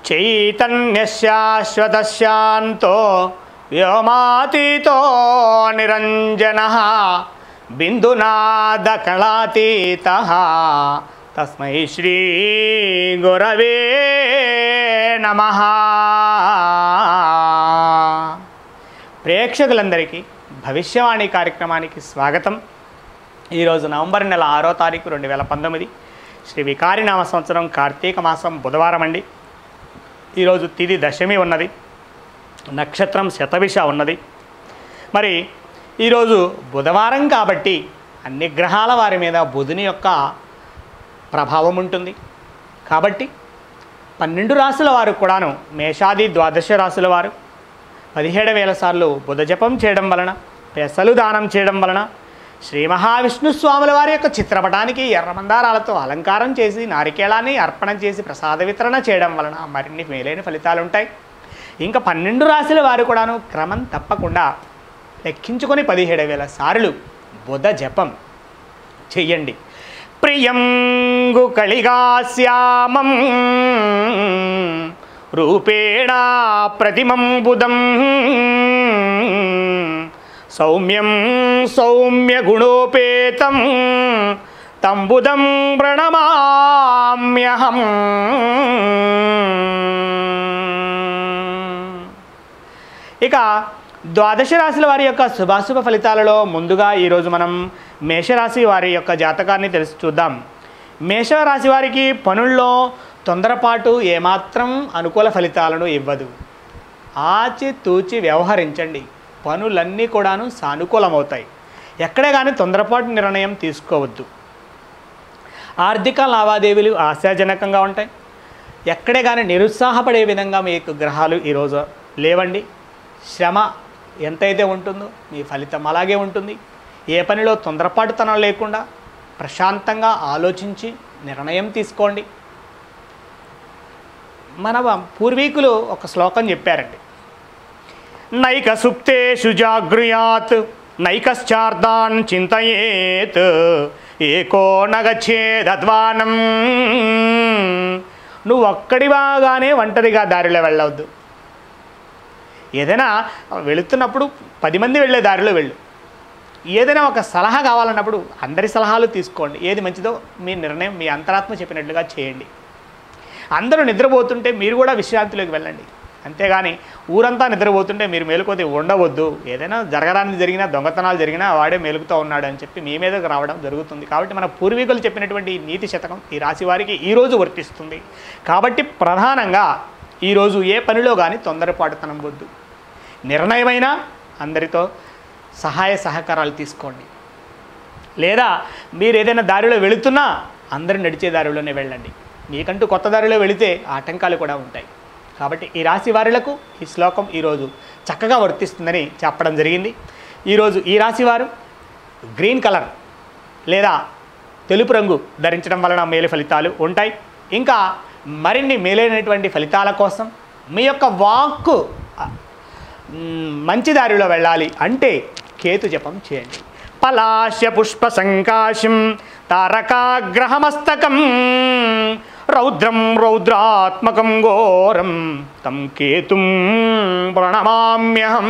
చైతన్యశాశ్వతశాంతో వ్యోమాతీతో నిరంజన బిందునాదకళాతీత తస్మై శ్రీ గురవే నమ ప్రేక్షకులందరికీ భవిష్యవాణి కార్యక్రమానికి స్వాగతం ఈరోజు నవంబర్ నెల ఆరో తారీఖు రెండు వేల పంతొమ్మిది శ్రీ వికారినామ సంవత్సరం కార్తీక మాసం బుధవారం అండి ఈరోజు తిది దశమి ఉన్నది నక్షత్రం శతభిష ఉన్నది మరి ఈరోజు బుధవారం కాబట్టి అన్ని గ్రహాల వారి మీద బుధుని యొక్క ప్రభావం ఉంటుంది కాబట్టి పన్నెండు రాసుల వారు కూడాను మేషాది ద్వాదశ రాసుల వారు పదిహేడు వేల సార్లు బుధ జపం చేయడం వలన పెసలు దానం చేయడం వలన శ్రీ మహావిష్ణు స్వాముల వారి యొక్క చిత్రపటానికి ఎర్రమందారాలతో అలంకారం చేసి నారికేళాన్ని అర్పణ చేసి ప్రసాద వితరణ చేయడం వలన మరిన్ని మేలైన ఫలితాలు ఉంటాయి ఇంకా పన్నెండు రాశుల వారు కూడాను క్రమం తప్పకుండా లెక్కించుకొని పదిహేడు వేల సార్లు బుధ జపం చెయ్యండి ప్రియంగు కలిగాశ్యామం రూపేణ ప్రతిమం బుధం సౌమ్యం సౌమ్య గుణోపేతం తంబుదం ప్రణమామ్యహం ఇక ద్వాదశ రాశుల వారి యొక్క శుభాశుభ ఫలితాలలో ముందుగా ఈరోజు మనం మేషరాశి వారి యొక్క జాతకాన్ని తెలిసి చూద్దాం మేషరాశి వారికి పనుల్లో తొందరపాటు ఏమాత్రం అనుకూల ఫలితాలను ఇవ్వదు ఆచితూచి వ్యవహరించండి పనులన్నీ కూడాను సానుకూలమవుతాయి ఎక్కడే కానీ తొందరపాటు నిర్ణయం తీసుకోవద్దు ఆర్థిక లావాదేవీలు ఆశాజనకంగా ఉంటాయి ఎక్కడే కానీ నిరుత్సాహపడే విధంగా మీకు గ్రహాలు ఈరోజు లేవండి శ్రమ ఎంతైతే ఉంటుందో మీ ఫలితం అలాగే ఉంటుంది ఏ పనిలో తొందరపాటుతనం లేకుండా ప్రశాంతంగా ఆలోచించి నిర్ణయం తీసుకోండి మన పూర్వీకులు ఒక శ్లోకం చెప్పారండి నైక సుప్తేషు జాగృయాత్ నైకశ్చార్దాన్ చింతయేత్ ఏకో నగచ్చేదద్వానం నువ్వు ఒక్కడివాగానే ఒంటరిగా దారిలో వెళ్ళవద్దు ఏదైనా వెళుతున్నప్పుడు పది మంది వెళ్ళే దారిలో వెళ్ళు ఏదైనా ఒక సలహా కావాలన్నప్పుడు అందరి సలహాలు తీసుకోండి ఏది మంచిదో మీ నిర్ణయం మీ అంతరాత్మ చెప్పినట్లుగా చేయండి అందరూ నిద్రపోతుంటే మీరు కూడా విశ్రాంతిలోకి వెళ్ళండి అంతేగాని ఊరంతా నిద్రపోతుంటే మీరు మేలుకోతే ఉండవద్దు ఏదైనా జరగడానికి జరిగినా దొంగతనాలు జరిగినా వాడే మేలుకుతూ ఉన్నాడు అని చెప్పి మీ మీదకు రావడం జరుగుతుంది కాబట్టి మన పూర్వీకులు చెప్పినటువంటి ఈ నీతి శతకం ఈ రాశి వారికి ఈరోజు వర్తిస్తుంది కాబట్టి ప్రధానంగా ఈరోజు ఏ పనిలో కానీ తొందరపాటుతనం వద్దు నిర్ణయమైనా అందరితో సహాయ సహకారాలు తీసుకోండి లేదా మీరు ఏదైనా దారిలో వెళుతున్నా అందరూ నడిచే దారిలోనే వెళ్ళండి మీకంటూ కొత్త దారిలో వెళితే ఆటంకాలు కూడా ఉంటాయి కాబట్టి ఈ రాశి వారులకు ఈ శ్లోకం ఈరోజు చక్కగా వర్తిస్తుందని చెప్పడం జరిగింది ఈరోజు ఈ రాశి వారు గ్రీన్ కలర్ లేదా తెలుపు రంగు ధరించడం వలన మేలు ఫలితాలు ఉంటాయి ఇంకా మరిన్ని మేలైనటువంటి ఫలితాల కోసం మీ యొక్క వాక్కు మ్, మంచి దారిలో వెళ్ళాలి అంటే కేతు జపం చేయండి పలాశ పుష్ప సంకాశం తారకాగ్రహమస్తకం రౌద్రం రౌద్రాత్మకం ఘోరం తం కేతుం ప్రణమామ్యహం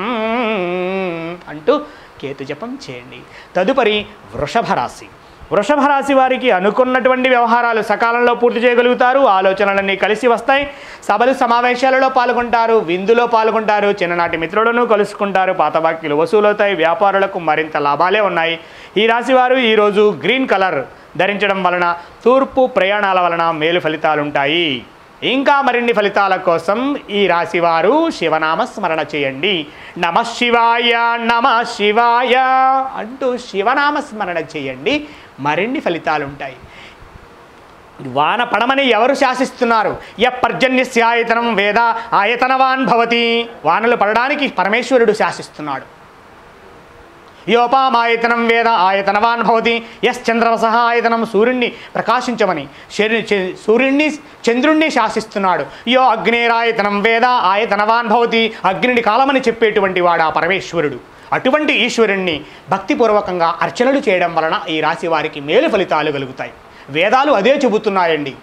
అంటూ కేతు జపం చేయండి తదుపరి వృషభ రాశి వృషభ రాశి వారికి అనుకున్నటువంటి వ్యవహారాలు సకాలంలో పూర్తి చేయగలుగుతారు ఆలోచనలన్నీ కలిసి వస్తాయి సభలు సమావేశాలలో పాల్గొంటారు విందులో పాల్గొంటారు చిన్ననాటి మిత్రులను కలుసుకుంటారు పాత బాకీలు వసూలవుతాయి వ్యాపారులకు మరింత లాభాలే ఉన్నాయి ఈ రాశి వారు ఈరోజు గ్రీన్ కలర్ ధరించడం వలన తూర్పు ప్రయాణాల వలన మేలు ఫలితాలుంటాయి ఇంకా మరిన్ని ఫలితాల కోసం ఈ రాశివారు శివనామ స్మరణ చేయండి నమ శివాయ నమ శివాయ అంటూ శివనామ స్మరణ చేయండి మరిన్ని ఫలితాలు ఉంటాయి వాన పడమని ఎవరు శాసిస్తున్నారు య పర్జన్యస్యాయతనం వేద ఆయతనవాన్ భవతి వానలు పడడానికి పరమేశ్వరుడు శాసిస్తున్నాడు యోపామాయతనం వేద ఆయతనవాన్ భవతి ఎస్ చంద్రవస ఆయతనం సూర్యుణ్ణి ప్రకాశించమని శని- చ- సూర్యుణ్ణి చంద్రుణ్ణి శాసిస్తున్నాడు యో అగ్నేరాయతనం వేద ఆయతనవాన్ భవతి అగ్నిని కాలమని చెప్పేటువంటి వాడు ఆ పరమేశ్వరుడు అటువంటి ఈశ్వరుణ్ణి భక్తిపూర్వకంగా అర్చనలు చేయడం వలన ఈ రాశి వారికి మేలు ఫలితాలు కలుగుతాయి వేదాలు అదే చెబుతున్నాయండి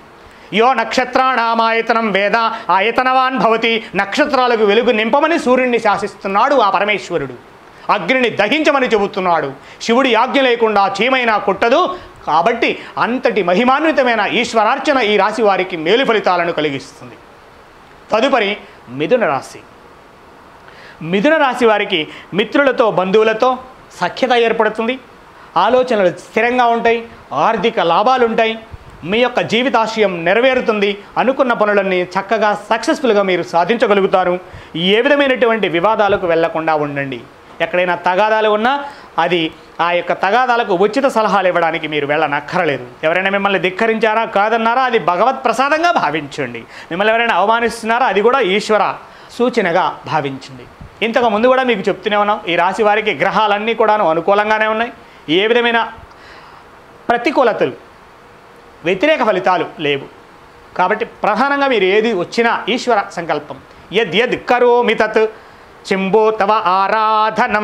యో నక్షత్రాణామాయతనం వేద ఆయతనవాన్ భవతి నక్షత్రాలకు వెలుగు నింపమని సూర్యుడిని శాసిస్తున్నాడు ఆ పరమేశ్వరుడు అగ్నిని దహించమని చెబుతున్నాడు శివుడి ఆజ్ఞ లేకుండా చీమైనా కొట్టదు కాబట్టి అంతటి మహిమాన్వితమైన ఈశ్వరార్చన ఈ రాశి వారికి మేలు ఫలితాలను కలిగిస్తుంది తదుపరి మిథున రాశి మిథున రాశి వారికి మిత్రులతో బంధువులతో సఖ్యత ఏర్పడుతుంది ఆలోచనలు స్థిరంగా ఉంటాయి ఆర్థిక లాభాలు ఉంటాయి మీ యొక్క జీవితాశయం నెరవేరుతుంది అనుకున్న పనులన్నీ చక్కగా సక్సెస్ఫుల్గా మీరు సాధించగలుగుతారు ఏ విధమైనటువంటి వివాదాలకు వెళ్లకుండా ఉండండి ఎక్కడైనా తగాదాలు ఉన్నా అది ఆ యొక్క తగాదాలకు ఉచిత సలహాలు ఇవ్వడానికి మీరు వెళ్ళనక్కరలేదు ఎవరైనా మిమ్మల్ని ధిక్కరించారా కాదన్నారా అది భగవత్ ప్రసాదంగా భావించండి మిమ్మల్ని ఎవరైనా అవమానిస్తున్నారా అది కూడా ఈశ్వర సూచనగా భావించండి ఇంతకు ముందు కూడా మీకు చెప్తూనే ఉన్నాం ఈ రాశి వారికి గ్రహాలన్నీ కూడాను అనుకూలంగానే ఉన్నాయి ఏ విధమైన ప్రతికూలతలు వ్యతిరేక ఫలితాలు లేవు కాబట్టి ప్రధానంగా మీరు ఏది వచ్చినా ఈశ్వర సంకల్పం యద్ యద్ కరోమి తత్ చెంబో తవ ఆరాధనం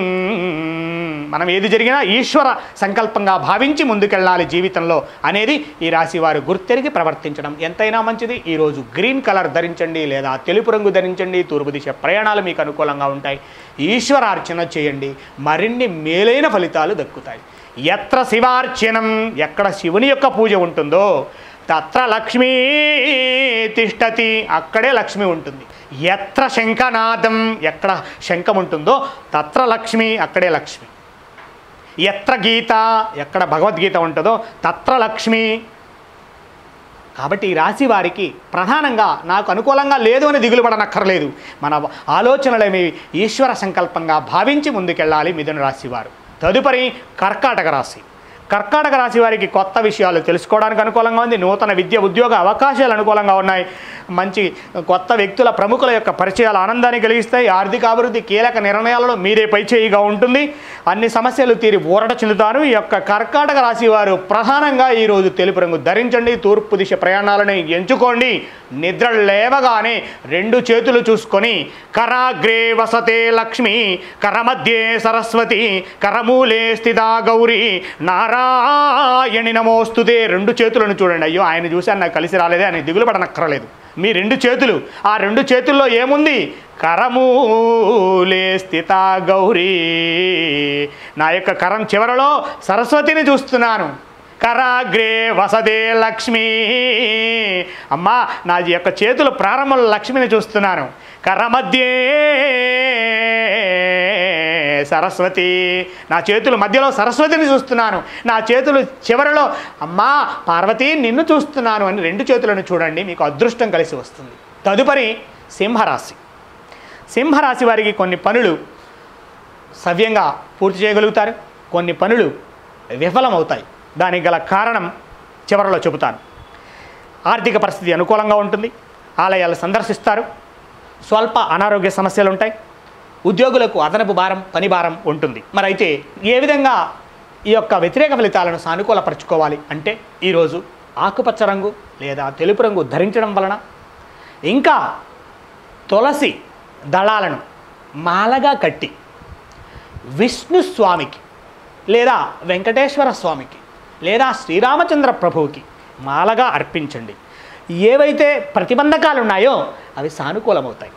మనం ఏది జరిగినా ఈశ్వర సంకల్పంగా భావించి ముందుకెళ్ళాలి జీవితంలో అనేది ఈ రాశి వారు గుర్తెరిగి ప్రవర్తించడం ఎంతైనా మంచిది ఈరోజు గ్రీన్ కలర్ ధరించండి లేదా తెలుపు రంగు ధరించండి తూర్పు దిశ ప్రయాణాలు మీకు అనుకూలంగా ఉంటాయి ఈశ్వరార్చన చేయండి మరిన్ని మేలైన ఫలితాలు దక్కుతాయి ఎత్ర శివార్చనం ఎక్కడ శివుని యొక్క పూజ ఉంటుందో తత్ర లక్ష్మీ తిష్టతి అక్కడే లక్ష్మి ఉంటుంది ఎత్ర శంఖనాదం ఎక్కడ శంఖం ఉంటుందో తత్ర లక్ష్మి అక్కడే లక్ష్మి ఎత్ర గీత ఎక్కడ భగవద్గీత ఉంటుందో తత్ర లక్ష్మి కాబట్టి ఈ రాశి వారికి ప్రధానంగా నాకు అనుకూలంగా లేదు అని దిగులు పడనక్కర్లేదు మన ఆలోచనలేమి ఈశ్వర సంకల్పంగా భావించి ముందుకెళ్ళాలి మిథున రాశి వారు తదుపరి కర్కాటక రాశి కర్కాటక రాశి వారికి కొత్త విషయాలు తెలుసుకోవడానికి అనుకూలంగా ఉంది నూతన విద్య ఉద్యోగ అవకాశాలు అనుకూలంగా ఉన్నాయి మంచి కొత్త వ్యక్తుల ప్రముఖుల యొక్క పరిచయాలు ఆనందాన్ని కలిగిస్తాయి ఆర్థిక అభివృద్ధి కీలక నిర్ణయాలలో మీరే పైచేయిగా ఉంటుంది అన్ని సమస్యలు తీరి ఊరట చెందుతారు ఈ యొక్క కర్కాటక రాశి వారు ప్రధానంగా ఈరోజు తెలుపు రంగు ధరించండి తూర్పు దిశ ప్రయాణాలను ఎంచుకోండి నిద్ర లేవగానే రెండు చేతులు చూసుకొని కరాగ్రే వసతే లక్ష్మి కరమధ్యే సరస్వతి కరమూలే స్థితా గౌరీ నారాయణి నమోస్తుతే రెండు చేతులను చూడండి అయ్యో ఆయన చూశాను నాకు కలిసి రాలేదే అని దిగులు పడనక్కర్లేదు మీ రెండు చేతులు ఆ రెండు చేతుల్లో ఏముంది కరమూలే స్థిత గౌరీ నా యొక్క కరం చివరలో సరస్వతిని చూస్తున్నాను కరాగ్రే వసదే లక్ష్మి అమ్మా నా యొక్క చేతుల ప్రారంభంలో లక్ష్మిని చూస్తున్నాను కరమధ్యే సరస్వతి నా చేతుల మధ్యలో సరస్వతిని చూస్తున్నాను నా చేతులు చివరలో అమ్మా పార్వతి నిన్ను చూస్తున్నాను అని రెండు చేతులను చూడండి మీకు అదృష్టం కలిసి వస్తుంది తదుపరి సింహరాశి సింహరాశి వారికి కొన్ని పనులు సవ్యంగా పూర్తి చేయగలుగుతారు కొన్ని పనులు విఫలమవుతాయి దానికి గల కారణం చివరలో చెబుతాను ఆర్థిక పరిస్థితి అనుకూలంగా ఉంటుంది ఆలయాలు సందర్శిస్తారు స్వల్ప అనారోగ్య సమస్యలు ఉంటాయి ఉద్యోగులకు అదనపు భారం పని భారం ఉంటుంది మరి అయితే ఏ విధంగా ఈ యొక్క వ్యతిరేక ఫలితాలను సానుకూలపరచుకోవాలి అంటే ఈరోజు ఆకుపచ్చ రంగు లేదా తెలుపు రంగు ధరించడం వలన ఇంకా తులసి దళాలను మాలగా కట్టి విష్ణు స్వామికి లేదా వెంకటేశ్వర స్వామికి లేదా శ్రీరామచంద్ర ప్రభువుకి మాలగా అర్పించండి ఏవైతే ప్రతిబంధకాలు ఉన్నాయో అవి సానుకూలమవుతాయి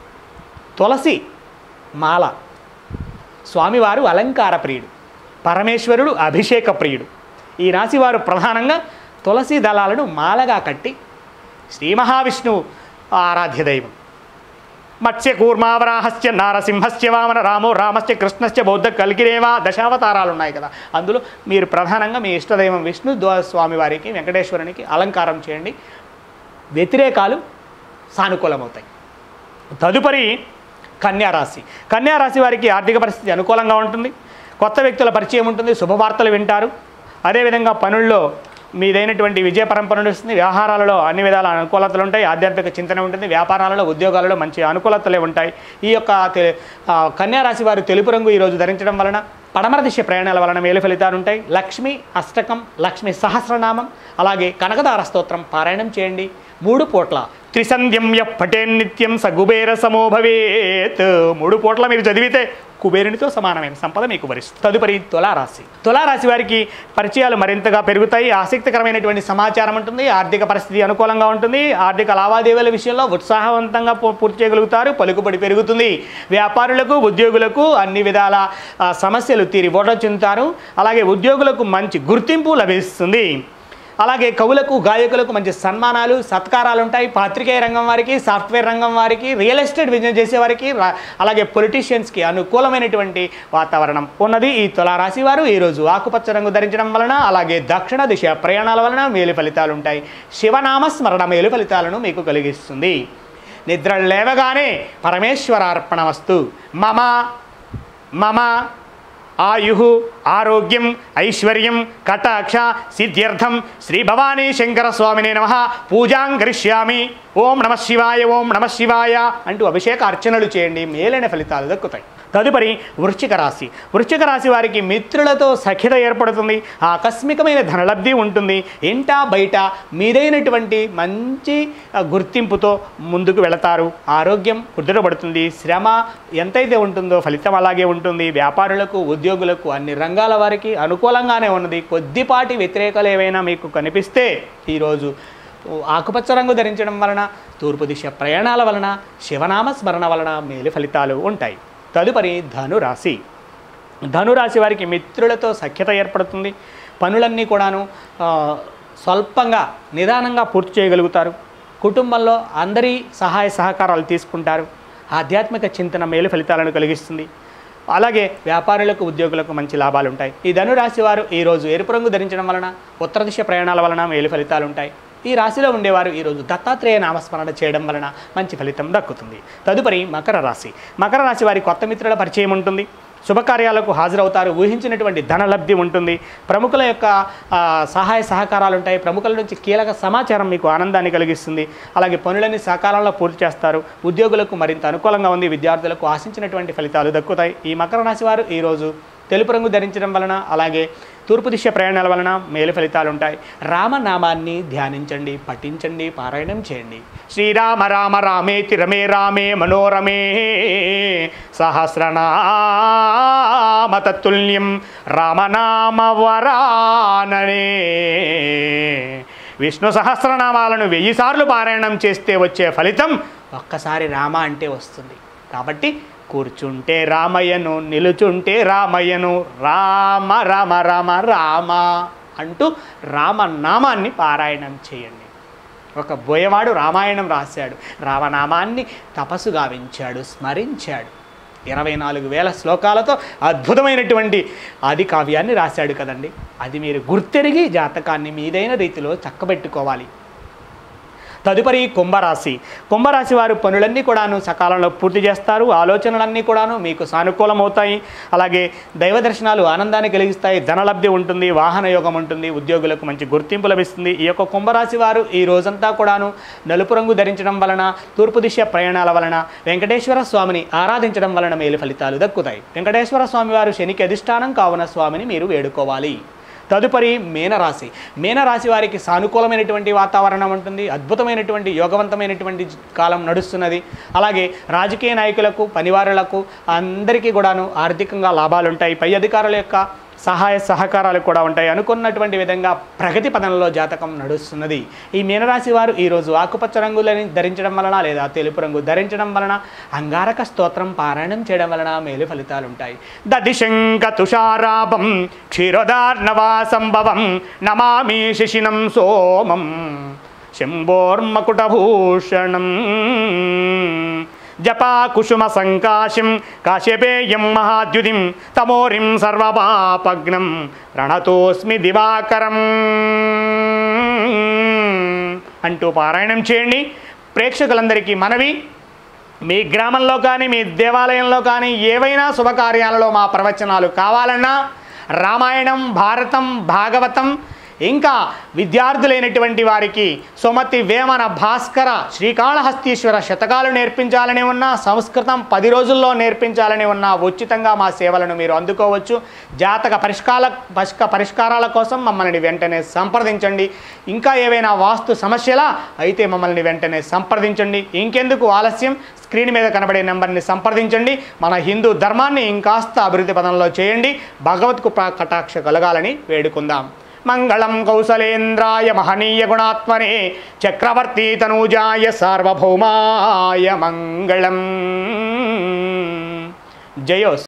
తులసి మాల స్వామివారు అలంకార ప్రియుడు పరమేశ్వరుడు అభిషేక ప్రియుడు ఈ రాశివారు ప్రధానంగా తులసి దళాలను మాలగా కట్టి శ్రీ మహావిష్ణువు ఆరాధ్య దైవం మత్స్య కూర్మావరాహస్య నారసింహస్య వామన రామో రామస్య కృష్ణస్య బౌద్ధ కలిగిరేవా దశావతారాలు ఉన్నాయి కదా అందులో మీరు ప్రధానంగా మీ ఇష్టదైవం విష్ణు ద్వా- స్వామి వారికి వెంకటేశ్వరునికి అలంకారం చేయండి వ్యతిరేకాలు సానుకూలమవుతాయి తదుపరి కన్యారాశి కన్యారాశి వారికి ఆర్థిక పరిస్థితి అనుకూలంగా ఉంటుంది కొత్త వ్యక్తుల పరిచయం ఉంటుంది శుభవార్తలు వింటారు అదేవిధంగా పనుల్లో మీదైనటువంటి విజయ పరంపర వస్తుంది వ్యవహారాలలో అన్ని విధాల అనుకూలతలు ఉంటాయి ఆధ్యాత్మిక చింతన ఉంటుంది వ్యాపారాలలో ఉద్యోగాలలో మంచి అనుకూలతలే ఉంటాయి ఈ యొక్క తె- ఆ, కన్యారాశి వారు తెలుపు రంగు ఈరోజు ధరించడం వలన పడమర దిశ ప్రయాణాల వలన మేలు ఫలితాలు ఉంటాయి లక్ష్మి అష్టకం లక్ష్మి సహస్రనామం అలాగే కనకదార స్తోత్రం పారాయణం చేయండి మూడు పూట్ల త్రిసంధ్యం యః పఠేన్ నిత్యం సగుబేర సమో భవేత్ మూడు పూట్ల మీరు చదివితే కుబేరునితో సమానమైన సంపద మీకు వరిస్తుంది తదుపరి తులారాశి తులారాశి వారికి పరిచయాలు మరింతగా పెరుగుతాయి ఆసక్తికరమైనటువంటి సమాచారం ఉంటుంది ఆర్థిక పరిస్థితి అనుకూలంగా ఉంటుంది ఆర్థిక లావాదేవీల విషయంలో ఉత్సాహవంతంగా పూ- పూర్తి చేయగలుగుతారు పలుకుబడి పెరుగుతుంది వ్యాపారులకు ఉద్యోగులకు అన్ని విధాల ఆ, సమస్యలు తీరి ఓట చెందుతారు అలాగే ఉద్యోగులకు మంచి గుర్తింపు లభిస్తుంది అలాగే కవులకు గాయకులకు మంచి సన్మానాలు సత్కారాలు ఉంటాయి పాత్రికేయ రంగం వారికి సాఫ్ట్వేర్ రంగం వారికి రియల్ ఎస్టేట్ బిజినెస్ చేసేవారికి రా- అలాగే పొలిటీషియన్స్కి అనుకూలమైనటువంటి వాతావరణం ఉన్నది ఈ తులారాశి వారు ఈరోజు ఆకుపచ్చ రంగు ధరించడం వలన అలాగే దక్షిణ దిశ ప్రయాణాల వలన మేలు ఫలితాలు ఉంటాయి శివనామ స్మరణ మేలు ఫలితాలను మీకు కలిగిస్తుంది నిద్ర లేవగానే పరమేశ్వరార్పణమస్తు మమ మమ ఆయు ఆరోగ్యం ఐశ్వర్యం కటాక్ష సిద్ధ్యర్థం శ్రీ భవానీ శంకర స్వామిని నమ పూజాం కరిష్యామి ఓం నమ శివాయ ఓం నమ శివాయ అంటూ అభిషేక అర్చనలు చేయండి మేలైన ఫలితాలు దక్కుతాయి తదుపరి వృశ్చిక రాశి వృశ్చిక రాశి వారికి మిత్రులతో సఖ్యత ఏర్పడుతుంది ఆకస్మికమైన ధనలబ్ధి ఉంటుంది ఇంట బయట మీదైనటువంటి మంచి ఆ, గుర్తింపుతో ముందుకు వెళతారు ఆరోగ్యం కుదుటపడుతుంది శ్రమ ఎంతైతే ఉంటుందో ఫలితం అలాగే ఉంటుంది వ్యాపారులకు ఉద్యోగులకు అన్ని రంగాల వారికి అనుకూలంగానే ఉన్నది కొద్దిపాటి వ్యతిరేకలు ఏవైనా మీకు కనిపిస్తే ఈరోజు ఆకుపచ్చ రంగు ధరించడం వలన తూర్పు దిశ ప్రయాణాల వలన శివనామ స్మరణ వలన మేలు ఫలితాలు ఉంటాయి తదుపరి ధనురాశి ధనురాశి వారికి మిత్రులతో సఖ్యత ఏర్పడుతుంది పనులన్నీ కూడాను ఆ, స్వల్పంగా నిదానంగా పూర్తి చేయగలుగుతారు కుటుంబంలో అందరి సహాయ సహకారాలు తీసుకుంటారు ఆధ్యాత్మిక చింతన మేలు ఫలితాలను కలిగిస్తుంది అలాగే వ్యాపారులకు ఉద్యోగులకు మంచి లాభాలు ఉంటాయి ఈ ధనురాశి వారు ఈరోజు ఎరుపు రంగు ధరించడం వలన ఉత్తర దిశ ప్రయాణాల వలన మేలు ఫలితాలు ఉంటాయి ఈ రాశిలో ఉండేవారు ఈరోజు దత్తాత్రేయ నామస్మరణ చేయడం వలన మంచి ఫలితం దక్కుతుంది తదుపరి మకర రాశి మకర రాశి వారి కొత్త మిత్రుల పరిచయం ఉంటుంది శుభకార్యాలకు హాజరవుతారు ఊహించినటువంటి ధనలబ్ధి ఉంటుంది ప్రముఖుల యొక్క ఆ, సహాయ సహకారాలు ఉంటాయి ప్రముఖుల నుంచి కీలక సమాచారం మీకు ఆనందాన్ని కలిగిస్తుంది అలాగే పనులన్నీ సకాలంలో పూర్తి చేస్తారు ఉద్యోగులకు మరింత అనుకూలంగా ఉంది విద్యార్థులకు ఆశించినటువంటి ఫలితాలు దక్కుతాయి ఈ మకర రాశి వారు ఈరోజు తెలుపు రంగు ధరించడం వలన అలాగే తూర్పు దిశ ప్రయాణాల వలన మేలు ఫలితాలు ఉంటాయి రామనామాన్ని ధ్యానించండి పఠించండి పారాయణం చేయండి శ్రీరామ రామ రామేతి రమే రామే మనోరమే సహస్రనామ తత్తుల్యం రామనామ వరాననే విష్ణు సహస్రనామాలను వెయ్యి సార్లు పారాయణం చేస్తే వచ్చే ఫలితం ఒక్కసారి రామ అంటే వస్తుంది కాబట్టి కూర్చుంటే రామయ్యను నిలుచుంటే రామయ్యను రామ రామ రామ రామ అంటూ రామనామాన్ని పారాయణం చేయండి ఒక బోయవాడు రామాయణం రాశాడు రామనామాన్ని తపస్సు గావించాడు స్మరించాడు ఇరవై నాలుగు వేల శ్లోకాలతో అద్భుతమైనటువంటి ఆది కావ్యాన్ని రాశాడు కదండి అది మీరు గుర్తెరిగి జాతకాన్ని మీదైన రీతిలో చక్కబెట్టుకోవాలి తదుపరి కుంభరాశి కుంభరాశి వారు పనులన్నీ కూడాను సకాలంలో పూర్తి చేస్తారు ఆలోచనలన్నీ కూడాను మీకు సానుకూలమవుతాయి అలాగే దైవ దర్శనాలు ఆనందాన్ని కలిగిస్తాయి ధనలబ్ధి ఉంటుంది వాహన యోగం ఉంటుంది ఉద్యోగులకు మంచి గుర్తింపు లభిస్తుంది ఈ యొక్క కుంభరాశి వారు ఈ రోజంతా కూడాను నలుపు రంగు ధరించడం వలన తూర్పు దిశ ప్రయాణాల వలన వెంకటేశ్వర స్వామిని ఆరాధించడం వలన మేలు ఫలితాలు దక్కుతాయి వెంకటేశ్వర స్వామి వారు శనికి అధిష్టానం కావున స్వామిని మీరు వేడుకోవాలి తదుపరి మీనరాశి మీనరాశి వారికి సానుకూలమైనటువంటి వాతావరణం ఉంటుంది అద్భుతమైనటువంటి యోగవంతమైనటువంటి జ- కాలం నడుస్తున్నది అలాగే రాజకీయ నాయకులకు పనివారులకు అందరికీ కూడాను ఆర్థికంగా లాభాలు ఉంటాయి పై అధికారుల యొక్క సహాయ సహకారాలు కూడా ఉంటాయి అనుకున్నటువంటి విధంగా ప్రగతి పదంలో జాతకం నడుస్తున్నది ఈ మీనరాశి వారు ఈరోజు ఆకుపచ్చ రంగులని ధరించడం వలన లేదా తెలుపు రంగు ధరించడం వలన అంగారక స్తోత్రం పారాయణం చేయడం వలన మేలు ఫలితాలు ఉంటాయి దదిశంక తుషారాభం క్షీరోదార్ణవా సంభవం నమామి శిశినం సోమం శంభోర్మకుటభూషణం జపా కుసుమ సంకాశం కాశ్యపేయం మహాద్యుతిం తమోరిం సర్వపాపగ్నం ప్రణతోస్మి దివాకరం అంటూ పారాయణం చేయండి ప్రేక్షకులందరికీ మనవి మీ గ్రామంలో కానీ మీ దేవాలయంలో కానీ ఏవైనా శుభకార్యాలలో మా ప్రవచనాలు కావాలన్నా రామాయణం భారతం భాగవతం ఇంకా విద్యార్థులైనటువంటి వారికి సుమతి వేమన భాస్కర శ్రీకాళహస్తీశ్వర శతకాలు నేర్పించాలని ఉన్నా సంస్కృతం పది రోజుల్లో నేర్పించాలని ఉన్నా ఉచితంగా మా సేవలను మీరు అందుకోవచ్చు జాతక పరిష్కార పరిష్క పరిష్కారాల కోసం మమ్మల్ని వెంటనే సంప్రదించండి ఇంకా ఏవైనా వాస్తు సమస్యలా అయితే మమ్మల్ని వెంటనే సంప్రదించండి ఇంకెందుకు ఆలస్యం స్క్రీన్ మీద కనబడే నెంబర్ని సంప్రదించండి మన హిందూ ధర్మాన్ని ఇంకాస్త అభివృద్ధి పదంలో చేయండి భగవత్ కృపా కటాక్ష కలగాలని వేడుకుందాం మంగళం కౌసలేంద్రాయ మహనీయ గుణాత్మనే చక్రవర్తి తనూజాయ సార్వభౌమాయ మంగళం జయోస్